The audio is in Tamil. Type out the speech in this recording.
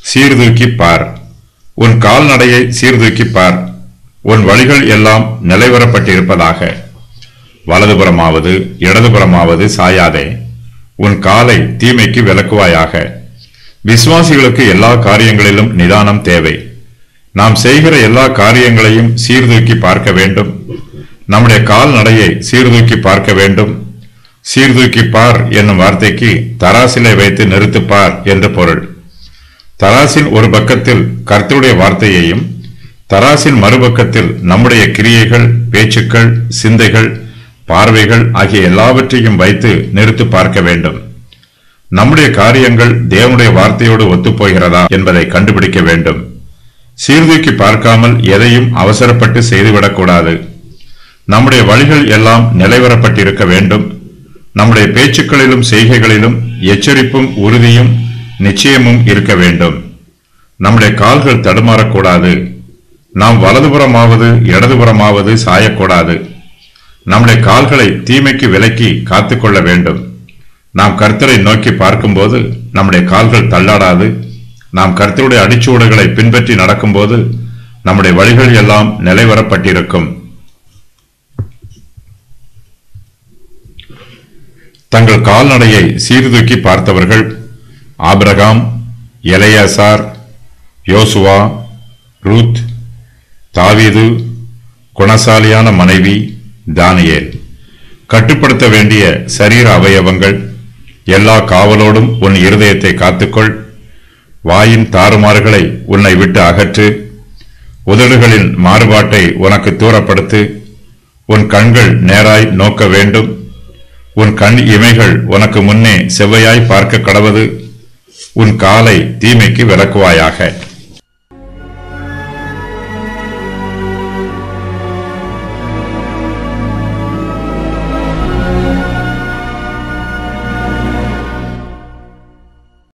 சீர்தூக்கி பார் உன் கால்நடையை சீர்தூக்கி பார் உன் வழிகள் எல்லாம் நிலைவரப்பட்டிருப்பதாக வலதுபுறமாவது இடதுபுறமாவது சாயாதே உன் காலை தீமைக்கு விலக்குவாயாக விசுவாசிகளுக்கு எல்லா காரியங்களிலும் நிதானம் தேவை நாம் செய்கிற எல்லா காரியங்களையும் சீர்தூக்கி பார்க்க வேண்டும் நம்முடைய கால்நடையை சீர்தூக்கி பார்க்க வேண்டும் சீர்தூக்கி பார் என்னும் வார்த்தைக்கு தராசிலை வைத்து நிறுத்துப் பார் என்று பொருள் தராசின் ஒரு பக்கத்தில் கர்த்தருடைய வார்த்தையையும் தராசின் மறுபக்கத்தில் நம்முடைய கிரியைகள் பேச்சுக்கள் சிந்தைகள் பார்வைகள் ஆகிய எல்லாவற்றையும் வைத்து நிறுத்து பார்க்க வேண்டும் நம்முடைய காரியங்கள் தேவனுடைய வார்த்தையோடு ஒத்துப்போகிறதா என்பதை கண்டுபிடிக்க வேண்டும் சீர்தூக்கி பார்க்காமல் எதையும் அவசரப்பட்டு செய்துவிடக்கூடாது நம்முடைய வழிகள் எல்லாம் நிலைவரப்பட்டிருக்க வேண்டும் நம்முடைய பேச்சுக்களிலும் செய்கைகளிலும் எச்சரிப்பும் உறுதியும் நிச்சயமும் இருக்க வேண்டும் நம்முடைய கால்கள் தடுமாறக்கூடாது நாம் வலதுபுறமாவது இடதுபுறமாவது சாயக்கூடாது நம்முடைய கால்களை தீமைக்கு விலக்கி காத்துக்கொள்ள வேண்டும் நாம் கர்த்தரை நோக்கி பார்க்கும்போது நம்முடைய கால்கள் தள்ளாடாது நாம் கர்த்தருடைய அடிச்சுவடுகளை பின்பற்றி நடக்கும்போது நம்முடைய வழிகள் எல்லாம் நிலைவரப்பட்டிருக்கும் தங்கள் கால்நடையை சீர்தூக்கி பார்த்தவர்கள் ஆபிரகாம் எலையாசார் யோசுவா ரூத் தாவீது குணசாலியான மனைவி தானியேல் கட்டுப்படுத்த வேண்டிய சரீர அவயவங்கள் எல்லா காவலோடும் உன் இருதயத்தை காத்துக்கொள் வாயின் தாறுமாறுகளை உன்னை விட்டு அகற்று உதடுகளின் மாறுபாட்டை உனக்கு தூரப்படுத்து உன் கண்கள் நேராய் நோக்க வேண்டும் உன் கண் இமைகள் உனக்கு முன்னே செவ்வையாய் பார்க்க கடவது உன் காலை தீமைக்கு விலக்குவாயாக